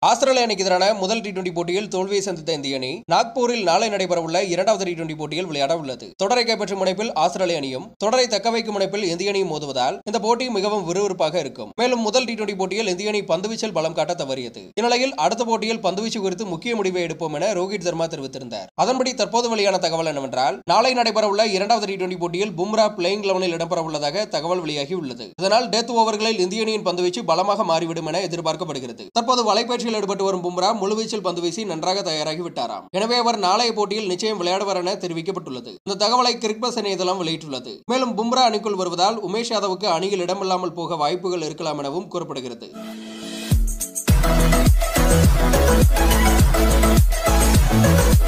ஆஸ்திரேலிய அணிக்கு எதிரான முதல் டி டுவெண்டி போட்டியில் தோல்வியை சந்தித்த இந்திய அணி நாக்பூரில் நாளை நடைபெறவுள்ள இரண்டாவது டி டுவெண்டி போட்டியில் விளையாட உள்ளது தொடரை கைப்பற்றும் முனைப்பில் ஆஸ்திரேலிய அணியும் தொடரை தக்கவைக்கும் முனைப்பில் இந்திய அணியும் மோதுவதால் இந்த போட்டி மிகவும் விறுவிறுப்பாக இருக்கும் மேலும் முதல் டி டுவெண்டி போட்டியில் இந்திய அணி பந்துவீச்சில் பலம் காட்ட தவறியது இந்நிலையில் அடுத்த போட்டியில் பந்துவீச்சு குறித்து முக்கிய முடிவை எடுப்போம் என ரோஹித் சர்மா தெரிவித்திருந்தார் அதன்படி தற்போது வெளியான தகவல் என்னவென்றால் நாளை நடைபெறவுள்ள இரண்டாவது டி டுவெண்டி போட்டியில் பும்ரா பிளேயிங் லெவனில் இடம்பெற உள்ளதாக தகவல் வெளியாகி உள்ளது இதனால் டெத் ஓவர்களில் இந்திய அணியின் பந்துவீச்சு பலமாக மாறிவிடும் என எதிர்பார்க்கப்படுகிறது தற்போது வலைப்பயிற்சியில் ஈடுபட்டு வரும் பும்ரா முழுவீச்சில் பந்து வீசி நன்றாக தயாராகி விட்டாராம் எனவே அவர் நாளைய போட்டியில் நிச்சயம் விளையாடுவார் என தெரிவிக்கப்பட்டுள்ளது இந்த தகவலை கிரிக்பஸ் இணையதளம் வெளியிட்டுள்ளது மேலும் பும்ரா அணிக்குள் வருவதால் உமேஷ் யாதவுக்கு அணியில் இடமில்லாமல் போக வாய்ப்புகள் இருக்கலாம் எனவும் கூறப்படுகிறது Thank you.